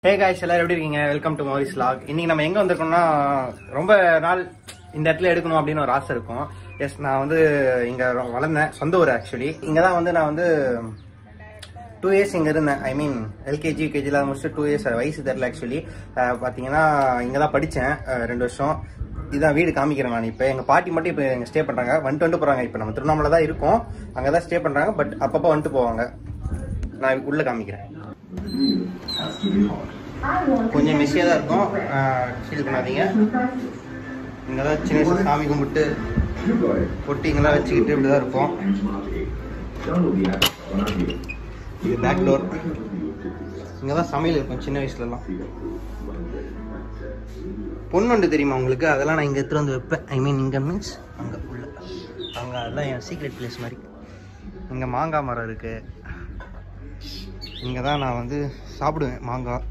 Hey guys எல்லாரும் எப்படி இருக்கீங்க வெல்கம் டு மோரிஸ் லாக் இன்னைக்கு நம்ம எங்க வந்திருக்கோம்னா ரொம்ப நாள் இந்த இடத்துல எடுக்கணும் அப்படின்னு ஒரு ஆசை இருக்கும் எஸ் நான் வந்து இங்க வளர்ந்தேன் சொந்த ஊர் ஆக்சுவலி இங்க தான் வந்து நான் வந்து டூ இயர்ஸ் இங்க இருந்தேன் ஐ மீன் எல்கேஜி யூகேஜிலாம் முடிச்சுட்டு டூ இயர்ஸ் வயசு தெரியல ஆக்சுவலி பாத்தீங்கன்னா இங்க தான் படித்தேன் ரெண்டு வருஷம் இதான் வீடு காமிக்கிறேன் நான் இப்போ எங்க பாட்டி மட்டும் இப்போ எங்க ஸ்டே பண்றாங்க வந்துட்டு வந்துட்டு போறாங்க இப்போ நம்ம திருவண்ணாமலை தான் இருக்கோம் அங்கே தான் ஸ்டே பண்றாங்க பட் அப்பப்போ வந்துட்டு போவாங்க நான் உள்ள காமிக்கிறேன் கொஞ்சம் மெஸ்ஸியாக தான் இருக்கும் ஃபீல் பண்ணாதீங்க இங்கே தான் சின்ன வயசு சாமி கும்பிட்டு பொட்டி இங்கெல்லாம் வச்சுக்கிட்டு இப்படி தான் இருப்போம் இது பேக் டோர் இங்கே தான் சமையல் இருக்கும் சின்ன வயசுலலாம் பொண்ணுண்டு தெரியுமா உங்களுக்கு அதெல்லாம் நான் இங்கே எடுத்துகிட்டு வந்து வைப்பேன் ஐ மீன் இங்கே மீன்ஸ் அங்கே உள்ள அங்கே அதெல்லாம் என் சீக்ரெட் பிளேஸ் மாதிரி இங்கே மாங்காய் மரம் இருக்குது இங்கே தான் நான் வந்து சாப்பிடுவேன் மாங்காய்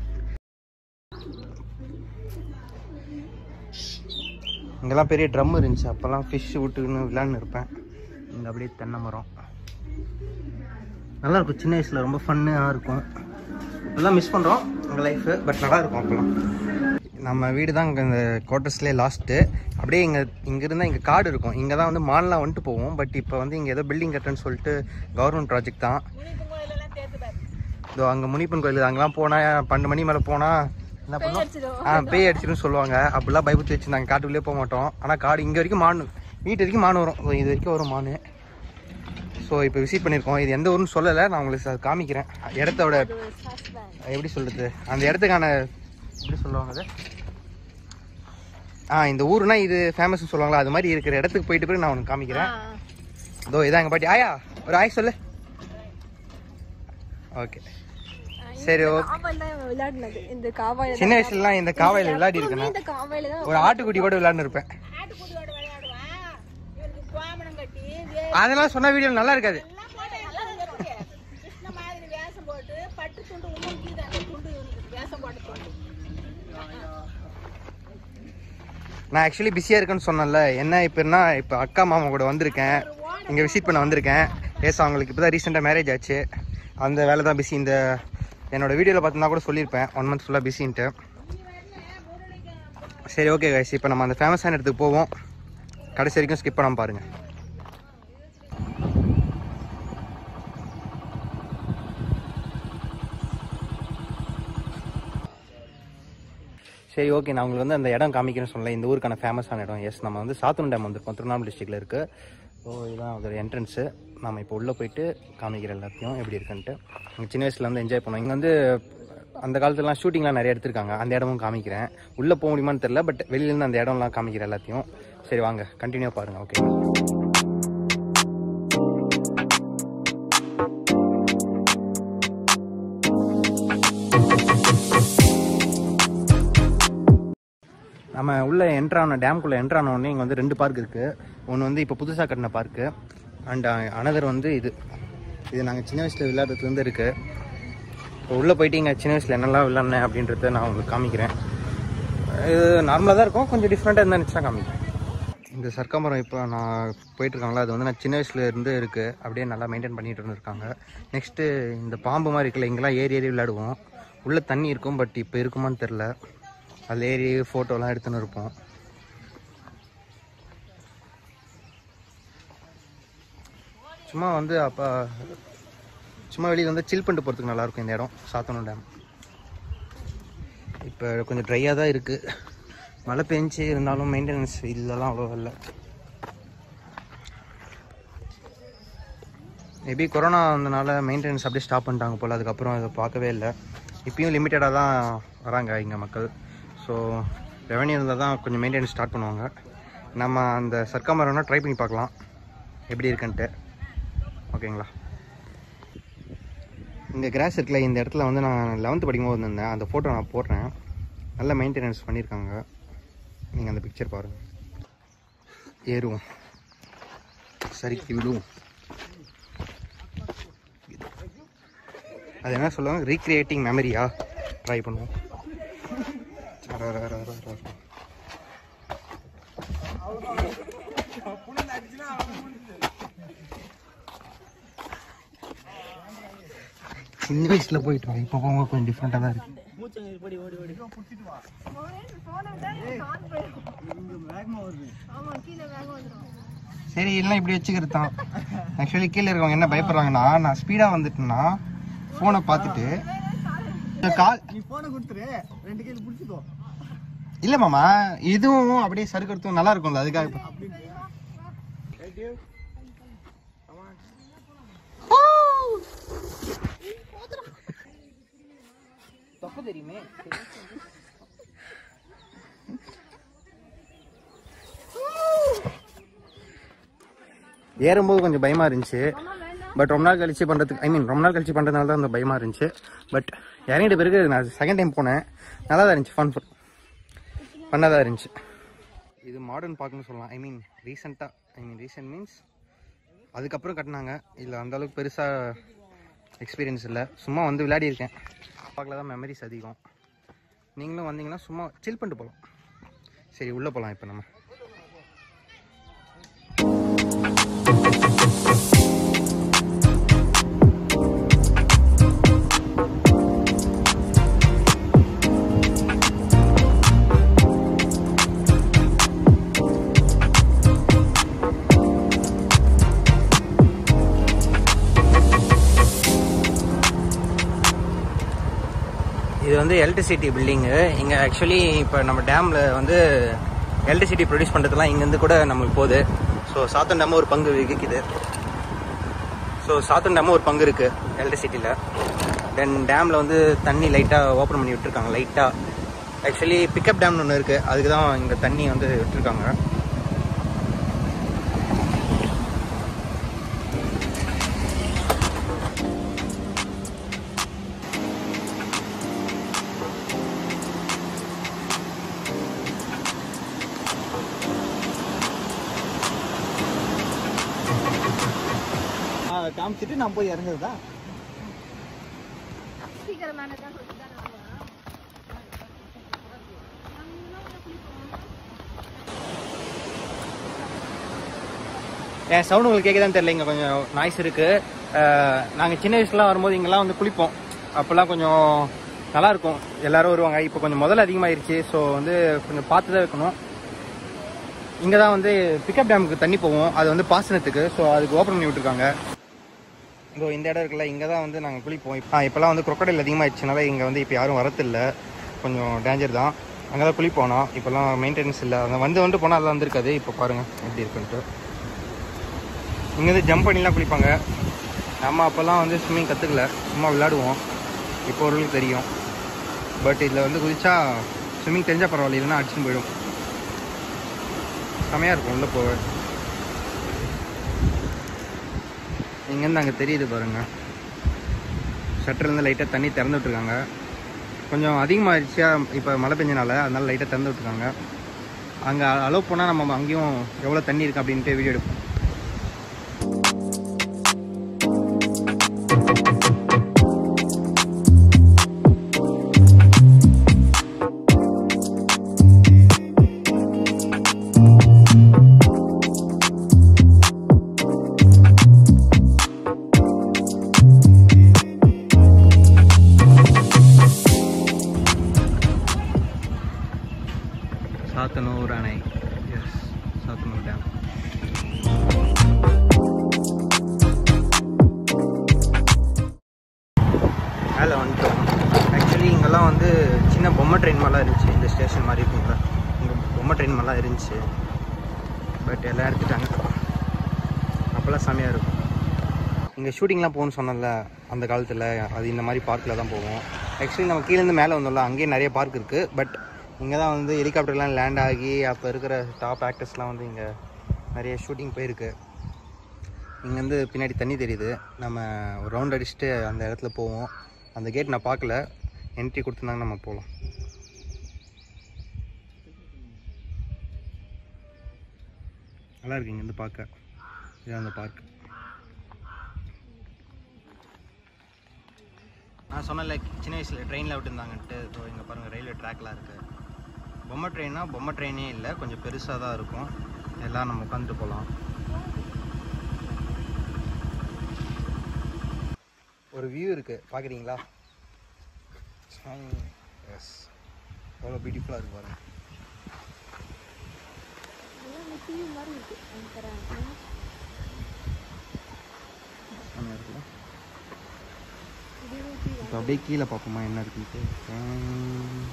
இங்கெல்லாம் பெரிய ட்ரம் இருந்துச்சு அப்போல்லாம் ஃபிஷ் விட்டுன்னு விளையாண்டு இருப்பேன் இங்கே அப்படியே தென்னை மரம் நல்லா இருக்கும் சின்ன வயசில் ரொம்ப ஃபன்னாக இருக்கும் இதெல்லாம் மிஸ் பண்ணுறோம் எங்கள் லைஃபு பட் நல்லா இருக்கும் அப்போல்லாம் நம்ம வீடு தான் இங்கே இந்த குவார்ட்டர்ஸ்லேயே லாஸ்ட்டு அப்படியே இங்கே இங்கே இருந்தால் இங்கே காடு இருக்கும் இங்கே தான் வந்து மான்லாம் வந்துட்டு போவோம் பட் இப்போ வந்து இங்கே ஏதோ பில்டிங் கட்டுறேன்னு சொல்லிட்டு கவர்மெண்ட் ப்ராஜெக்ட் தான் இதோ அங்கே முனிப்பன் கோயில் அங்கெல்லாம் போனால் பன்னெண்டு மணி மேலே போனால் என்ன பண்ணும் ஆ பேய் அடிச்சிடும் சொல்லுவாங்க அப்படிலாம் பயபுத்தி வச்சுருந்தாங்க காட்டுக்குள்ளே போக மாட்டோம் ஆனால் காடு இங்கே வரைக்கும் மான் வீட்டு வரைக்கும் மான் வரும் இதோ இது வரைக்கும் வரும் மான் ஸோ இப்போ விசிட் பண்ணியிருக்கோம் இது எந்த ஊருன்னு சொல்லலை நான் உங்களுக்கு அது காமிக்கிறேன் இடத்தோட எப்படி சொல்கிறது அந்த இடத்துக்கான எப்படி சொல்லுவாங்க அது ஆ இந்த ஊருனா இது ஃபேமஸ்னு சொல்லுவாங்களா அது மாதிரி இருக்கிற இடத்துக்கு போயிட்டு போய் நான் உனக்கு காமிக்கிறேன் இதோ இதான் எங்கள் பாட்டி ஆயா ஒரு ஆய் சொல்லு ஓகே சரி ஓகே காவாயில் தான் விளையாடினது இந்த காவாயில் சின்ன வயசுலலாம் இந்த காவாயில் விளையாடி இருக்கேன் இந்த காவாயில் தான் ஒரு ஆட்டுக்குட்டி கூட விளையாண்டு இருப்பேன் ஆட்டுக்குட்டியோட விளையாடுவான் இவனுக்கு கோமணம் கட்டி அதெல்லாம் சொன்ன வீடியோ நல்லா இருக்காது கிருஷ்ண மாதிரி வேஷம் போட்டு பட்டு துண்டு உனக்கு இது அந்த துண்டு இவனுக்கு வேஷம் போட்டு போட்டு நான் ஆக்சுவலி பிஸியாக இருக்கேன்னு சொன்னேன்ல என்ன இப்போன்னா இப்போ அக்கா மாமா கூட வந்திருக்கேன் இங்கே விசிட் பண்ண வந்திருக்கேன் ஏசா அவங்களுக்கு இப்போ தான் ரீசெண்டாக மேரேஜ் ஆச்சு அந்த வேலை தான் பிஸி இந்த என்னோட வீடியோவில் பார்த்தீங்கன்னா கூட சொல்லியிருப்பேன் ஒன் மந்த் ஃபுல்லாக பிஸின்ட்டு சரி ஓகே கைஸ் இப்போ நம்ம அந்த ஃபேமஸான இடத்துக்கு போவோம் கடைசி வரைக்கும் ஸ்கிப் பண்ணாம பாருங்கள் சரி ஓகே நான் உங்களுக்கு வந்து அந்த இடம் காமிக்கிறேன்னு சொல்லல இந்த ஊருக்கான ஃபேமஸான இடம் எஸ் நம்ம வந்து சாத்தூர் டேம் வந்திருக்கோம் திருவண்ணாமலை டிஸ்ட்ரிக்டில் இருக்குது ஸோ இதுதான் அதோட என்ட்ரன்ஸு நம்ம இப்போ உள்ளே போயிட்டு காமிக்கிற எல்லாத்தையும் எப்படி இருக்குன்ட்டு நாங்கள் சின்ன வயசுல வந்து என்ஜாய் பண்ணோம் இங்கே வந்து அந்த காலத்துலலாம் ஷூட்டிங்லாம் நிறைய எடுத்திருக்காங்க அந்த இடமும் காமிக்கிறேன் உள்ளே போக முடியுமான்னு தெரில பட் வெளியிலேருந்து அந்த இடம்லாம் காமிக்கிறேன் எல்லாத்தையும் சரி வாங்க கண்டினியூ பாருங்கள் ஓகே நம்ம உள்ள என்ட்ரான டேம்குள்ளே என்ட்ரான உடனே இங்கே வந்து ரெண்டு பார்க் இருக்குது ஒன்று வந்து இப்போ புதுசாக கட்டின பார்க்கு அண்ட் அனதர் வந்து இது இது நாங்கள் சின்ன வயசில் விளையாடுறதுலேருந்து இருக்குது இப்போ உள்ளே போயிட்டு இங்கே சின்ன வயசில் என்னெல்லாம் விளையாடினேன் அப்படின்றத நான் உங்களுக்கு காமிக்கிறேன் இது நார்மலாக தான் இருக்கும் கொஞ்சம் டிஃப்ரெண்ட்டாக இருந்தால் நினச்சா காமிக்கிறேன் இந்த சர்க்காமரம் இப்போ நான் போயிட்டுருக்காங்களா அது வந்து நான் சின்ன வயசுல இருந்து இருக்குது அப்படியே நல்லா மெயின்டைன் பண்ணிட்டு இருந்திருக்காங்க நெக்ஸ்ட்டு இந்த பாம்பு மாதிரி இருக்குல்ல இங்கெல்லாம் ஏறி ஏறி விளையாடுவோம் உள்ளே தண்ணி இருக்கும் பட் இப்போ இருக்குமான்னு தெரில அதில் ஏறி ஃபோட்டோலாம் எடுத்துன்னு இருப்போம் சும்மா வந்து அப்போ சும்மா வெளியில் வந்து சில் பண்ணிட்டு போகிறதுக்கு நல்லாயிருக்கும் இந்த இடம் சாத்தனூர் டேம் இப்போ கொஞ்சம் ட்ரையாக தான் இருக்குது மழை பெஞ்சு இருந்தாலும் மெயின்டெனன்ஸ் இதெல்லாம் அவ்வளோ இல்லை மேபி கொரோனா வந்தனால மெயின்டெனன்ஸ் அப்படியே ஸ்டாப் பண்ணிட்டாங்க போல் அதுக்கப்புறம் அதை பார்க்கவே இல்லை இப்பயும் லிமிட்டடாக தான் வராங்க இங்கே மக்கள் ஸோ ரெவன்யூ இருந்தால் தான் கொஞ்சம் மெயின்டெனன்ஸ் ஸ்டார்ட் பண்ணுவாங்க நம்ம அந்த சர்க்காமரம்னா ட்ரை பண்ணி பார்க்கலாம் எப்படி இருக்குன்ட்டு ஓகேங்களா இந்த கிராஸ் இருக்குல்ல இந்த இடத்துல வந்து நான் லெவன்த்து படிக்கும்போது வந்திருந்தேன் அந்த ஃபோட்டோ நான் போடுறேன் நல்ல மெயின்டெனன்ஸ் பண்ணியிருக்காங்க நீங்கள் அந்த பிக்சர் பாருங்கள் ஏறுவோம் சரிக்கு விழுவும் அது என்ன சொல்லுவாங்க ரீக்ரியேட்டிங் மெமரியா ட்ரை பண்ணுவோம் அர, அர, அர, அர, அர. சின்ன வயசுல போயிட்டோம் இப்போ போகும்போது கொஞ்சம் டிஃப்ரெண்ட்டாக தான் இருக்கு ஆமா கீழே வேகம் வந்துடும் சரி இல்லை இப்படி வச்சுக்கிறது தான் ஆக்சுவலி கீழே இருக்கவங்க என்ன பயப்படுறாங்கன்னா நான் ஸ்பீடாக வந்துட்டேன்னா ஃபோனை பார்த்துட்டு இந்த கால் நீ போனை கொடுத்துரு ரெண்டு கையில பிடிச்சிக்கோ இல்லை மாமா இதுவும் அப்படியே சறுக்கிறதும் நல்லா இருக்கும்ல அதுக்காக இப்ப- தப்பு தெரியுமே ஏறும்போது கொஞ்சம் பயமா இருந்துச்சு பட் ரொம்ப நாள் கழிச்சு பண்றதுக்கு ஐ மீன் ரொம்ப நாள் கழிச்சு பண்றதுனால தான் அந்த பயமா இருந்துச்சு பட் இறங்கிட்ட பிறகு நான் செகண்ட் டைம் போனேன் நல்லா தான் இருந்துச்சு ஃபன் ஃபன்னாக தான் இருந்துச்சு இது மாடர்ன் பார்க்னு சொல்லலாம் ஐ மீன் ரீசெண்டாக ஐ மீன் ரீசெண்ட் மீன்ஸ் அதுக்கப்புறம் கட்டினாங்க இல்லை அந்த அளவுக்கு பெருசாக எக்ஸ்பீரியன்ஸ் இல்லை சும்மா வந்து விளையாடி இருக்கேன் பார்க்கல தான் மெமரிஸ் அதிகம் நீங்களும் வந்தீங்கன்னா சும்மா சில் பண்ணிட்டு போகலாம் சரி உள்ளே போகலாம் இப்போ நம்ம இது வந்து எலக்ட்ரிசிட்டி பில்டிங்கு இங்கே ஆக்சுவலி இப்போ நம்ம டேமில் வந்து எலக்ட்ரிசிட்டி ப்ரொடியூஸ் பண்ணுறதுலாம் இங்கேருந்து கூட நம்மளுக்கு போகுது ஸோ சாத்தன் டேம் ஒரு பங்கு வகிக்குது ஸோ சாத்தன் டேமும் ஒரு பங்கு இருக்குது எலக்ட்ரிசிட்டியில் தென் டேமில் வந்து தண்ணி லைட்டாக ஓப்பன் பண்ணி விட்டுருக்காங்க லைட்டாக ஆக்சுவலி பிக்கப் டேம்னு ஒன்று இருக்குது அதுக்கு தான் இங்கே தண்ணி வந்து விட்டுருக்காங்க காமிச்சிட்டு நான் போய் இறங்குறதா சீக்கிரமான தான் சொல்லிட்டு தான் நான் என் சவுண்ட் உங்களுக்கு கேட்குதான்னு தெரியல இங்கே கொஞ்சம் நாய்ஸ் இருக்குது நாங்கள் சின்ன வயசுலாம் வரும்போது இங்கெல்லாம் வந்து குளிப்போம் அப்போல்லாம் கொஞ்சம் நல்லா இருக்கும் எல்லாரும் வருவாங்க இப்போ கொஞ்சம் முதல்ல அதிகமாயிருச்சு ஸோ வந்து கொஞ்சம் பார்த்து தான் இருக்கணும் இங்கே தான் வந்து பிக்கப் டேமுக்கு தண்ணி போவோம் அது வந்து பாசனத்துக்கு ஸோ அதுக்கு ஓப்பன் பண்ணி விட்டுருக்காங்க இதோ இந்த இடம் இருக்குல்ல இங்கே தான் வந்து நாங்கள் குளிப்போம் இப்போ இப்போலாம் வந்து crocodile அதிகமாகிடுச்சுனால இங்கே வந்து இப்போ யாரும் வரதில்ல கொஞ்சம் டேஞ்சர் தான் அங்கே தான் குளிப்போம் நான் இப்போலாம் மெயின்டெனன்ஸ் இல்லை அங்கே வந்து வந்துட்டு போனால் அதெல்லாம் வந்திருக்காது இப்போ பாருங்கள் எப்படி இருக்குன்ட்டு இங்கேருந்து ஜம்ப் பண்ணிலாம் குளிப்பாங்க நம்ம அப்போல்லாம் வந்து ஸ்விம்மிங் கற்றுக்கல சும்மா விளையாடுவோம் இப்போ ஓரளவுக்கு தெரியும் பட் இதில் வந்து குதிச்சா ஸ்விம்மிங் தெரிஞ்சால் பரவாயில்ல இல்லைன்னா அடிச்சுன்னு போயிடும் செமையாக இருக்கும் உள்ளே போக இங்கேருந்து அங்கே தெரியுது பாருங்கள் ஷட்டர்லேருந்து லைட்டாக தண்ணி திறந்து விட்ருக்காங்க கொஞ்சம் அதிகமாகிடுச்சா இப்போ மழை பெஞ்சனால அதனால லைட்டாக திறந்து விட்ருக்காங்க அங்கே அலோவ் போனால் நம்ம அங்கேயும் எவ்வளோ தண்ணி இருக்குது அப்படின்ட்டு வீடியோ எடுப்போம் சாத்தனூர் அணை எஸ் சாத்தனூர் டேம் மேலே வந்துட்டோம் ஆக்சுவலி இங்கெல்லாம் வந்து சின்ன பொம்மை ட்ரெயின் மாதிரிலாம் இருந்துச்சு இந்த ஸ்டேஷன் மாதிரி இருக்குங்களா இங்கே பொம்மை ட்ரெயின் மாதிரிலாம் இருந்துச்சு பட் எல்லாம் எடுத்துட்டாங்க அப்போல்லாம் செமையாக இருக்கும் இங்கே ஷூட்டிங்லாம் போகணும்னு சொன்னல அந்த காலத்தில் அது இந்த மாதிரி பார்க்கில் தான் போவோம் ஆக்சுவலி நம்ம கீழேருந்து மேலே வந்தோம்ல அங்கேயே நிறைய பார்க் இருக்குது பட் இங்கே தான் வந்து ஹெலிகாப்டர்லாம் லேண்ட் ஆகி அப்போ இருக்கிற டாப் ஆக்டர்ஸ்லாம் வந்து இங்கே நிறைய ஷூட்டிங் போயிருக்கு இங்கேருந்து பின்னாடி தண்ணி தெரியுது நம்ம ஒரு ரவுண்ட் அடிச்சுட்டு அந்த இடத்துல போவோம் அந்த கேட் நான் பார்க்கல என்ட்ரி கொடுத்துருந்தாங்க நம்ம போகலாம் நல்லா இருக்கு இங்கேருந்து பார்க்க இதுதான் அந்த பார்க் நான் சொன்னல சின்ன வயசில் ட்ரெயினில் விட்டுருந்தாங்கன்ட்டு ஸோ இங்கே பாருங்கள் ரயில்வே ட்ராக்லாம் இருக்குது பொம்மை ட்ரெயின்னா பொம்மை ட்ரெயினே இல்லை கொஞ்சம் பெருசாக தான் இருக்கும் எல்லாம் நம்ம உட்காந்துட்டு போகலாம் ஒரு வியூ இருக்குது பார்க்குறீங்களா எஸ் எவ்வளோ பியூட்டிஃபுல்லாக இருக்கு பாருங்க செம்மையா இருக்குல்ல? இப்போ அப்படியே கீழே பார்ப்போமா என்ன இருக்குன்ட்டு ஆம்.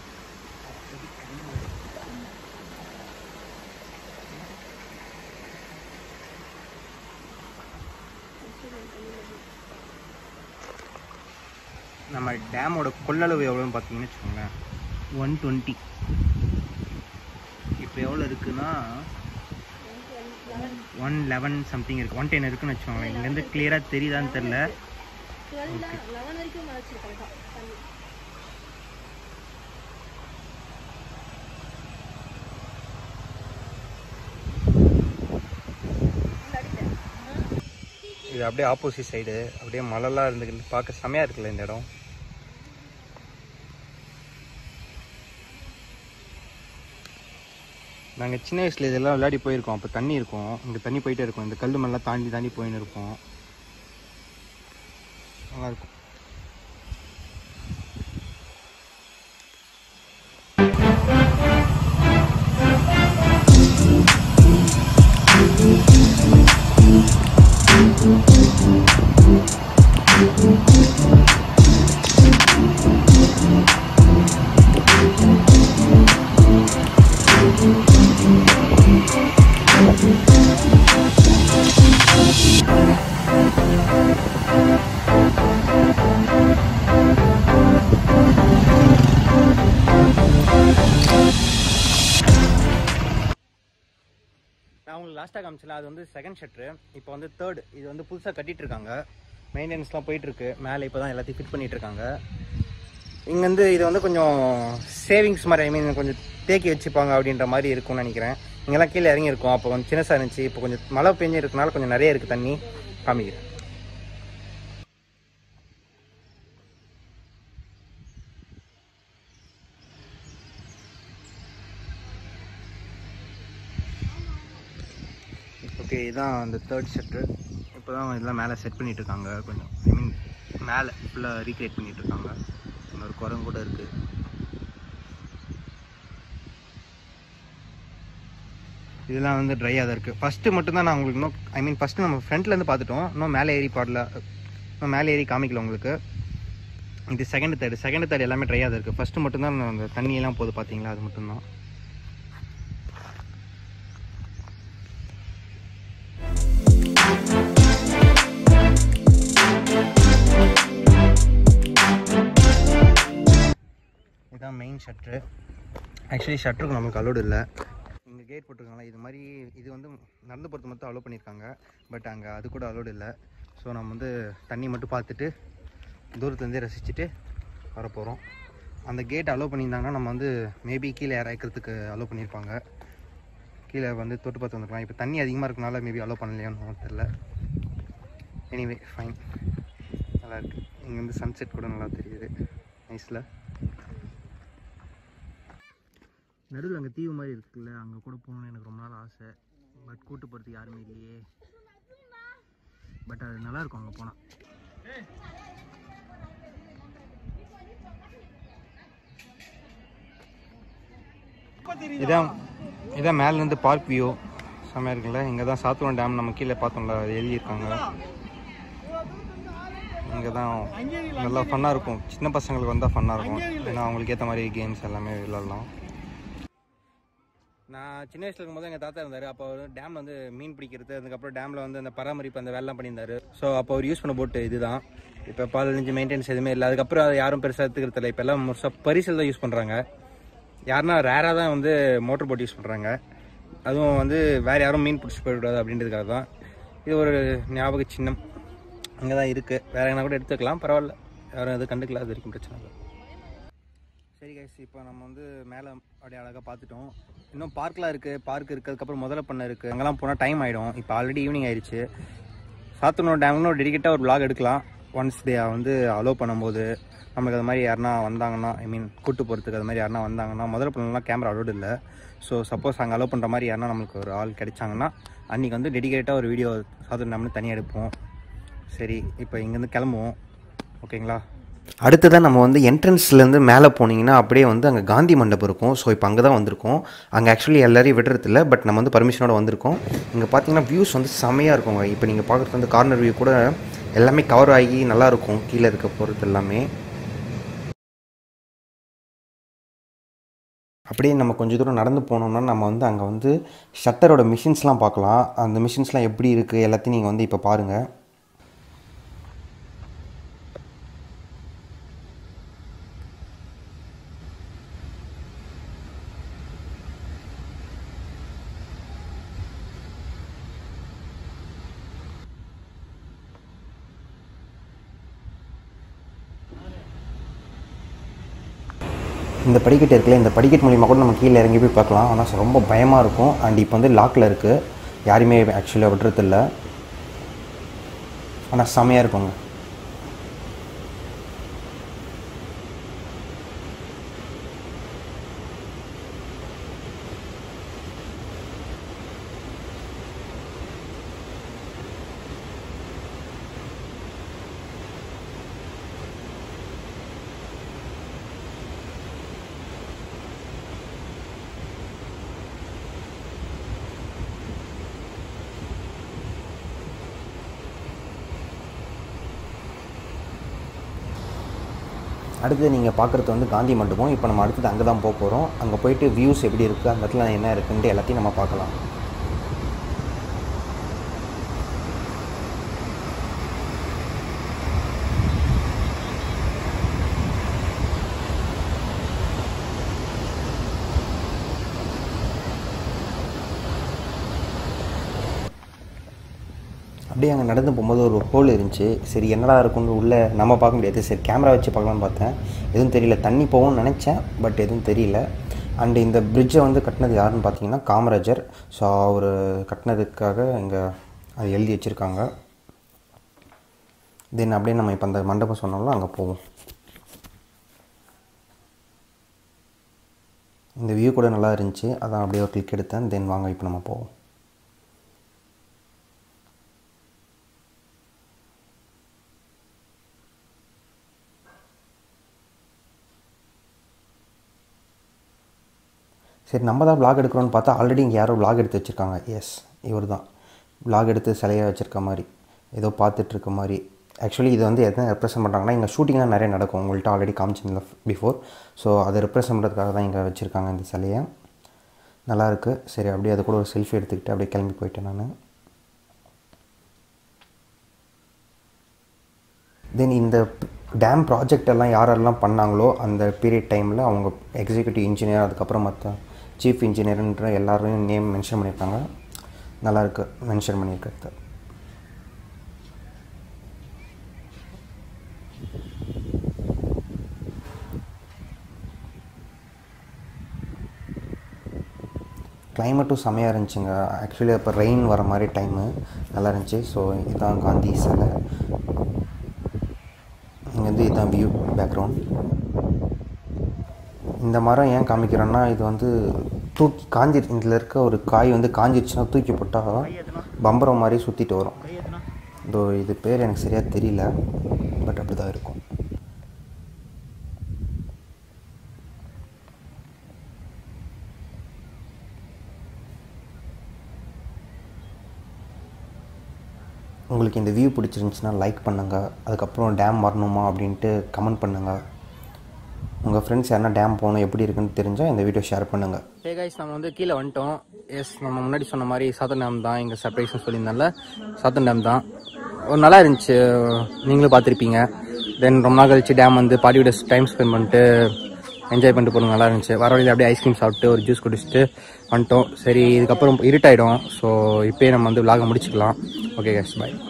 நம்ம டேமோட கொள்ளளவு எவ்வளோன்னு பார்த்தீங்கன்னு வச்சுக்கோங்களேன் ஒன் டுவெண்ட்டி இப்போ எவ்வளோ இருக்குன்னா ஒன் லெவன் சம்திங் இருக்குது ஒன் டென் இருக்குன்னு வச்சுக்கோங்களேன் இங்கேருந்து கிளியராக தெரியுதான்னு தெரில டுவெல் தான் லெவன் வரைக்கும் மறைச்சிருக்காங்க தண்ணி இது அப்படியே ஆப்போசிட் சைடு அப்படியே மலைலாம் இருந்துக்கிட்டு பார்க்க செமையாக இருக்குல்ல இந்த இடம் நாங்கள் சின்ன வயசில் இதெல்லாம் விளையாடி போயிருக்கோம் அப்போ தண்ணி இருக்கும் இங்கே தண்ணி போயிட்டே இருக்கும் இந்த கல் மேலாம் தாண்டி தாண்டி போயின்னு இருப்போம் நல்லா இருக்கும் நான் உங்களுக்கு லாஸ்ட்டாக காமிச்சல அது வந்து செகண்ட் ஷட்ரு இப்போ வந்து தேர்ட் இது வந்து புதுசாக கட்டிட்டு இருக்காங்க மெயின்டெனன்ஸ்லாம் போயிட்டு இருக்கு மேலே இப்போ தான் எல்லாத்தையும் ஃபிட் பண்ணிட்டு இருக்காங்க இங்கே வந்து இது வந்து கொஞ்சம் சேவிங்ஸ் மாதிரி ஐ மீன் கொஞ்சம் தேக்கி வச்சுப்பாங்க அப்படின்ற மாதிரி இருக்கும்னு நினைக்கிறேன் இங்கெல்லாம் கீழே இறங்கி இருக்கும் அப்போ கொஞ்சம் சின்னசாக இருந்துச்சு இப்போ கொஞ்சம் மழை பெஞ்சு இருக்கனால கொஞ்சம் நிறைய இருக்குது தண்ணி காமிக்கிறேன் ஓகே இதான் அந்த தேர்ட் ஷெட்ரு இப்போ தான் இதெல்லாம் மேலே செட் பண்ணிட்டு இருக்காங்க கொஞ்சம் ஐ மீன் மேலே ஃபுல்லாக ரீக்ரியேட் பண்ணிட்டு இருக்காங்க இன்னொரு குரங்கு கூட இருக்குது இதெல்லாம் வந்து ட்ரையாக தான் இருக்குது ஃபஸ்ட்டு மட்டும்தான் நான் உங்களுக்கு இன்னும் ஐ மீன் ஃபஸ்ட்டு நம்ம ஃப்ரண்ட்லேருந்து பார்த்துட்டோம் இன்னும் மேலே ஏறி பாடல இன்னும் மேலே ஏறி காமிக்கல உங்களுக்கு இது செகண்ட் தேர்டு செகண்ட் தேர்ட் எல்லாமே ட்ரையாக தான் இருக்குது ஃபஸ்ட்டு மட்டும்தான் அந்த தண்ணியெல்லாம் போகுது பார்த்தீங்களா அது மட்டும்தான் இதுதான் மெயின் ஷட்ரு ஆக்சுவலி ஷட்டருக்கு நமக்கு அலோடு இல்லை இங்கே கேட் போட்டிருக்காங்களா இது மாதிரி இது வந்து நடந்து போகிறது மட்டும் அலோவ் பண்ணியிருக்காங்க பட் அங்கே அது கூட அலோடு இல்லை ஸோ நம்ம வந்து தண்ணி மட்டும் பார்த்துட்டு தூரத்துலேருந்தே ரசிச்சுட்டு வர போகிறோம் அந்த கேட் அலோவ் பண்ணியிருந்தாங்கன்னா நம்ம வந்து மேபி கீழே இறக்கிறதுக்கு அலோவ் பண்ணியிருப்பாங்க கீழே வந்து தொட்டு பார்த்து வந்துருக்கலாம் இப்போ தண்ணி அதிகமாக இருக்கனால மேபி அலோவ் பண்ணலையான்னு தெரில எனிவே ஃபைன் நல்லா இருக்கு இங்கே வந்து சன்செட் கூட நல்லா தெரியுது நைஸில் நடுவில் அங்கே தீவு மாதிரி இருக்குல்ல அங்கே கூட போகணும்னு எனக்கு ரொம்ப நாள் ஆசை பட் கூட்டு போகிறதுக்கு யாருமே இல்லையே பட் அது நல்லா இருக்கும் அங்கே போனால் இதான் இதான் மேலேருந்து பார்க் வியூ செம்மையாக இருக்குல்ல இங்கே தான் சாத்துவன் டேம் நம்ம கீழே பார்த்தோம்ல அது எழுதியிருக்காங்க இங்கே தான் நல்லா ஃபன்னாக இருக்கும் சின்ன பசங்களுக்கு வந்தால் ஃபன்னாக இருக்கும் ஏன்னா அவங்களுக்கு ஏற்ற மாதிரி கேம்ஸ் எல்லாமே விளாட்லாம் நான் சின்ன வயசுல இருக்கும்போது எங்கள் தாத்தா இருந்தார் அப்போ அவர் டேம் வந்து மீன் பிடிக்கிறது அதுக்கப்புறம் டேமில் வந்து அந்த பராமரிப்பு அந்த வேலைலாம் பண்ணியிருந்தாரு ஸோ அப்போ அவர் யூஸ் பண்ண போட்டு இதுதான் இப்போ பதினஞ்சு மெயின்டெனன்ஸ் எதுவுமே இல்லை அதுக்கப்புறம் அதை யாரும் பெருசாக எடுத்துக்கிறது இல்லை இப்போ எல்லாம் முழுசாக பரிசல் தான் யூஸ் பண்ணுறாங்க யாருன்னா ரேராக தான் வந்து மோட்டர் போட் யூஸ் பண்ணுறாங்க அதுவும் வந்து வேறு யாரும் மீன் பிடிச்சி போயிடக்கூடாது அப்படின்றதுக்காக தான் இது ஒரு ஞாபக சின்னம் அங்கே தான் இருக்குது வேற எங்கன்னா கூட எடுத்துக்கலாம் பரவாயில்ல யாரும் எதுவும் கண்டுக்கல அது வரைக்கும் பிரச்சனை இல்லை சரி கைஸ் இப்போ நம்ம வந்து மேலே அப்படியே அழகாக பார்த்துட்டோம் இன்னும் பார்க்லாம் இருக்குது பார்க் இருக்கிறதுக்கப்புறம் முதல்ல பண்ண இருக்குது அங்கெல்லாம் போனால் டைம் ஆகிடும் இப்போ ஆல்ரெடி ஈவினிங் ஆயிடுச்சு சாத்தனூர் டேம்னு ஒரு டெடிக்கேட்டாக ஒரு vlog எடுக்கலாம் ஒன்ஸ் டே வந்து அலோவ் பண்ணும்போது நமக்கு அது மாதிரி யாருனா வந்தாங்கன்னா ஐ மீன் கூட்டு போகிறதுக்கு அது மாதிரி யாருனா வந்தாங்கன்னா முதல்ல பண்ணலாம் கேமரா அலோடு இல்லை ஸோ சப்போஸ் அங்கே அலோவ் பண்ணுற மாதிரி யாருனா நம்மளுக்கு ஒரு ஆள் கிடைச்சாங்கன்னா அன்றைக்கி வந்து டெடிக்கேட்டாக ஒரு வீடியோ சாத்தனூர் டேம்னு தனியாக எடுப்போம் சரி இப்போ இங்கேருந்து கிளம்புவோம் ஓகேங்களா அடுத்ததான் நம்ம வந்து என்ட்ரன்ஸ்லேருந்து மேலே போனீங்கன்னா அப்படியே வந்து அங்கே காந்தி மண்டபம் இருக்கும் ஸோ இப்போ அங்கே தான் வந்திருக்கோம் அங்கே ஆக்சுவலி எல்லாரையும் விடுறதில்ல பட் நம்ம வந்து பர்மிஷனோட வந்திருக்கோம் இங்கே பார்த்தீங்கன்னா வியூஸ் வந்து செமையாக இருக்குங்க இப்போ நீங்கள் பார்க்குறது வந்து கார்னர் வியூ கூட எல்லாமே கவர் ஆகி நல்லா இருக்கும் கீழே இருக்க போகிறது எல்லாமே அப்படியே நம்ம கொஞ்சம் தூரம் நடந்து போனோம்னா நம்ம வந்து அங்கே வந்து ஷட்டரோட மிஷின்ஸ்லாம் பார்க்கலாம் அந்த மிஷின்ஸ்லாம் எப்படி இருக்குது எல்லாத்தையும் நீங்கள் வந்து இப்போ பாருங்கள் இந்த படிக்கட்டு இருக்குல்ல இந்த படிக்கட்டு மூலிமா கூட நம்ம கீழே இறங்கி போய் பார்க்கலாம் ஆனால் ரொம்ப பயமாக இருக்கும் அண்ட் இப்போ வந்து லாக்கில் இருக்குது யாருமே ஆக்சுவலாக விடுறதில்ல ஆனால் செமையாக இருக்குங்க அடுத்து நீங்கள் பார்க்குறது வந்து காந்தி மண்டபம் இப்போ நம்ம அடுத்தது அங்கே தான் போக போகிறோம் அங்கே போயிட்டு வியூஸ் எப்படி இருக்குது அந்த இடத்துல என்ன இருக்குன்ட்டு எல்லாத்தையும் நம்ம பார்க்கலாம் அப்படியே அங்கே நடந்து போகும்போது ஒரு ஹோல் இருந்துச்சு சரி என்னடா இருக்குன்னு உள்ளே நம்ம பார்க்க முடியாது சரி கேமரா வச்சு பார்க்கலாம்னு பார்த்தேன் எதுவும் தெரியல தண்ணி போகும்னு நினச்சேன் பட் எதுவும் தெரியல அண்ட் இந்த பிரிட்ஜை வந்து கட்டினது யாருன்னு பார்த்தீங்கன்னா காமராஜர் ஸோ அவர் கட்டினதுக்காக இங்கே அது எழுதி வச்சுருக்காங்க தென் அப்படியே நம்ம இப்போ அந்த மண்டபம் சொன்னோம்ல அங்கே போவோம் இந்த வியூ கூட நல்லா இருந்துச்சு அதான் அப்படியே ஒரு கிளிக் எடுத்தேன் தென் வாங்க இப்போ நம்ம போவோம் சரி நம்ம தான் vlog எடுக்கிறோன்னு பார்த்தா ஆல்ரெடி இங்கே யாரோ vlog எடுத்து வச்சுருக்காங்க எஸ் இவர் தான் vlog எடுத்து சிலையாக வச்சுருக்க மாதிரி ஏதோ பார்த்துட்டு இருக்க மாதிரி ஆக்சுவலி இது வந்து எதை ரெப்ரசென்ட் பண்ணுறாங்கன்னா இங்கே ஷூட்டிங்லாம் நிறைய நடக்கும் உங்கள்கிட்ட ஆல்ரெடி காமிச்சிருந்தல பிஃபோர் ஸோ அதை ரெப்ரசென்ட் பண்ணுறதுக்காக தான் இங்கே வச்சுருக்காங்க இந்த சிலையை நல்லா இருக்கு சரி அப்படியே அது கூட ஒரு செல்ஃபி எடுத்துக்கிட்டு அப்படியே கிளம்பி போயிட்டேன் நான் தென் இந்த டேம் ப்ராஜெக்ட் எல்லாம் யாரெல்லாம் பண்ணாங்களோ அந்த பீரியட் டைமில் அவங்க எக்ஸிக்யூட்டிவ் இன்ஜினியர் அதுக்கப்புறம் மற்ற சீஃப் இன்ஜினியர்ன்ற எல்லாரையும் நேம் மென்ஷன் பண்ணியிருக்காங்க நல்லா இருக்கு மென்ஷன் பண்ணியிருக்கிறது கிளைமேட்டும் செமையாக இருந்துச்சுங்க ஆக்சுவலி அப்போ ரெயின் வர மாதிரி டைமு நல்லா இருந்துச்சு ஸோ இதுதான் காந்தி சிலை இங்கே வந்து இதுதான் வியூ பேக்ரவுண்ட் இந்த மரம் ஏன் காமிக்கிறோன்னா இது வந்து தூக்கி காஞ்சி இதில் இருக்க ஒரு காய் வந்து காஞ்சிருச்சுன்னா தூக்கி போட்டால் பம்பரம் மாதிரி சுற்றிட்டு வரும் இதோ இது பேர் எனக்கு சரியாக தெரியல பட் அப்படி தான் இருக்கும் உங்களுக்கு இந்த வியூ பிடிச்சிருந்துச்சுன்னா லைக் பண்ணுங்கள் அதுக்கப்புறம் டேம் வரணுமா அப்படின்ட்டு கமெண்ட் பண்ணுங்கள் உங்கள் ஃப்ரெண்ட்ஸ் யாருன்னா டேம் போகணும் எப்படி இருக்குன்னு தெரிஞ்சால் இந்த வீடியோ ஷேர் பண்ணுங்கள் ஹே கைஸ் நம்ம வந்து கீழே வந்துட்டோம் எஸ் நம்ம முன்னாடி சொன்ன மாதிரி சாத்தன் டேம் தான் எங்கள் சர்ப்ரைஸ்னு சொல்லியிருந்தால சாத்தன் டேம் தான் ஒரு நல்லா இருந்துச்சு நீங்களும் பார்த்துருப்பீங்க தென் ரொம்ப நாள் கழிச்சு டேம் வந்து பாட்டியோட டைம் ஸ்பெண்ட் பண்ணிட்டு என்ஜாய் பண்ணிட்டு போகணும் நல்லா இருந்துச்சு வர வழியில் அப்படியே ஐஸ்கிரீம் சாப்பிட்டு ஒரு ஜூஸ் குடிச்சிட்டு வந்துட்டோம் சரி இதுக்கப்புறம் இருட்டாயிடும் ஸோ இப்போயே நம்ம வந்து விலாக முடிச்சுக்கலாம் ஓகே கேஸ் பாய்